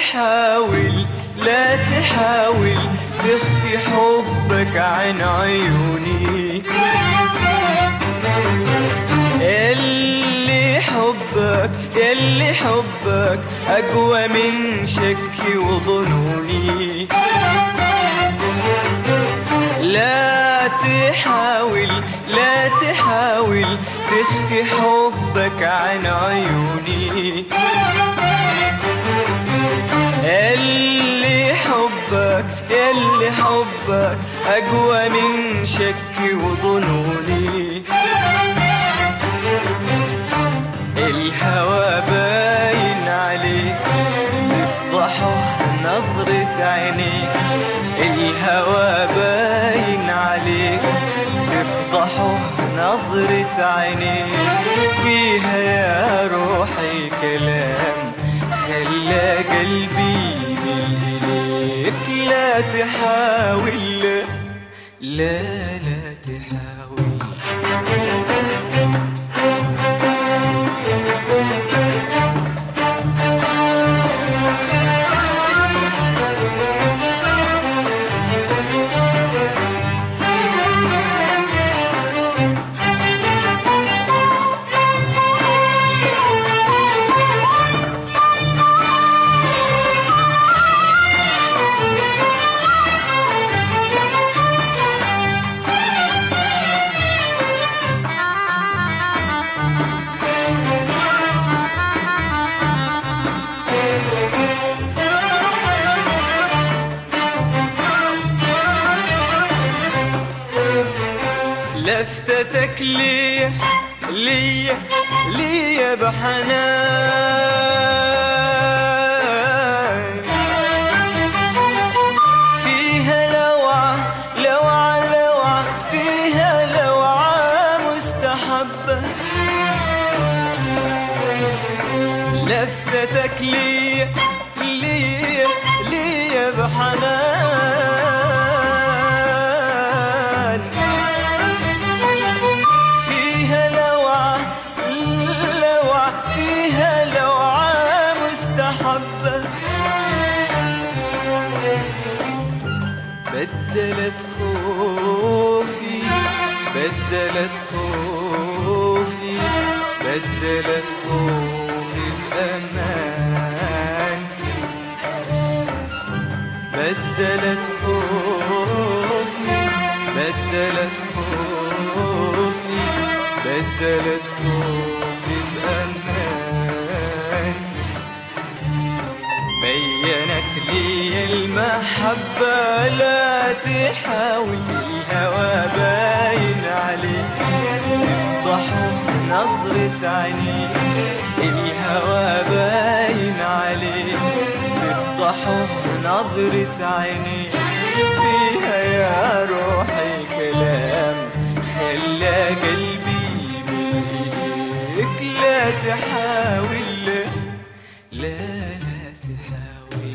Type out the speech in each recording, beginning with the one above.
تحاول لا تحاول تخفي حبك عن عيوني اللي حبك يلي حبك أقوى من شكي وظنوني لا تحاول لا تحاول تخفي حبك عن عيوني اللي حبك اللي حبك أقوى من شكي وظنوني الهوى باين عليك تفضحه نظرة عينيك الهوى باين عليك تفضحه نظرة عينيك فيها يا روحي كلام خلى قلبي يميل إليك لا تحاول لا لا تحاول لفتتك لي لي لي بحنان فيها لوعة لوعة لوعة فيها لوعة مستحبة لفتتك لي لي لي بحنان فيها لوعة لوعة فيها لوعة مستحبة بدلت خوفي بدلت خوفي بدلت خوفي بأمان بدلت خوفي بدلت خوفي بدلت خوفي بأمان بينت لي المحبة لا تحاول الهوى باين عليك تفضحه نظرة عينيك الهوى باين عليك تفضحه نظرة عينيك فيها يا روحي كلام خلى قلبي يميل إليك لا تحاول لا لا تحاول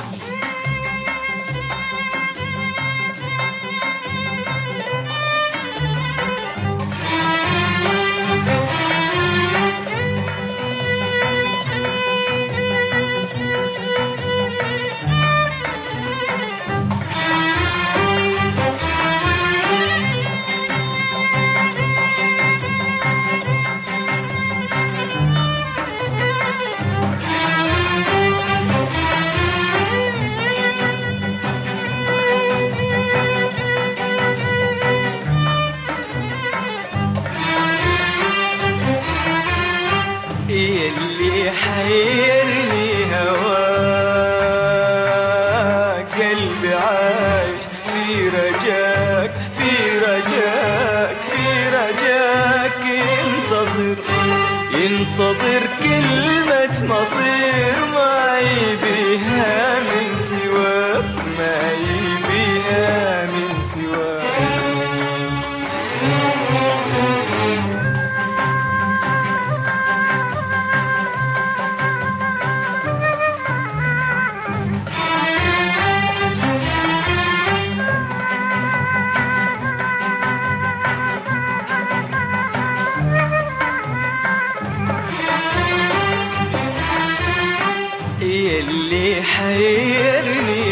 يلي حيرني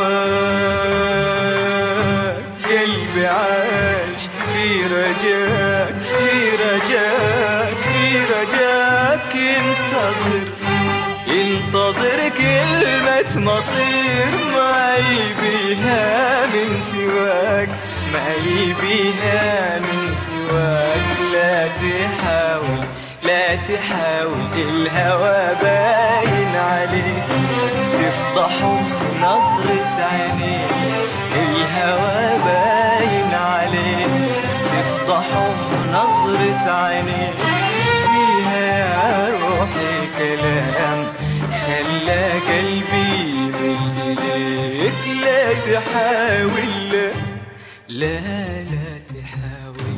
هواك قلبي عاش في رجاك في رجاك في رجاك ينتظر ينتظر كلمة مصير ما يبيها من سواك ما يبيها من سواك لا تحاول لا تحاول الهوى باين عليك تفضحه نظرة عينيك الهوى باين عليك تفضحه نظرة عينيك فيها يا روحي كلام خلى قلبي يميل إليك لا تحاول لا لا لا تحاول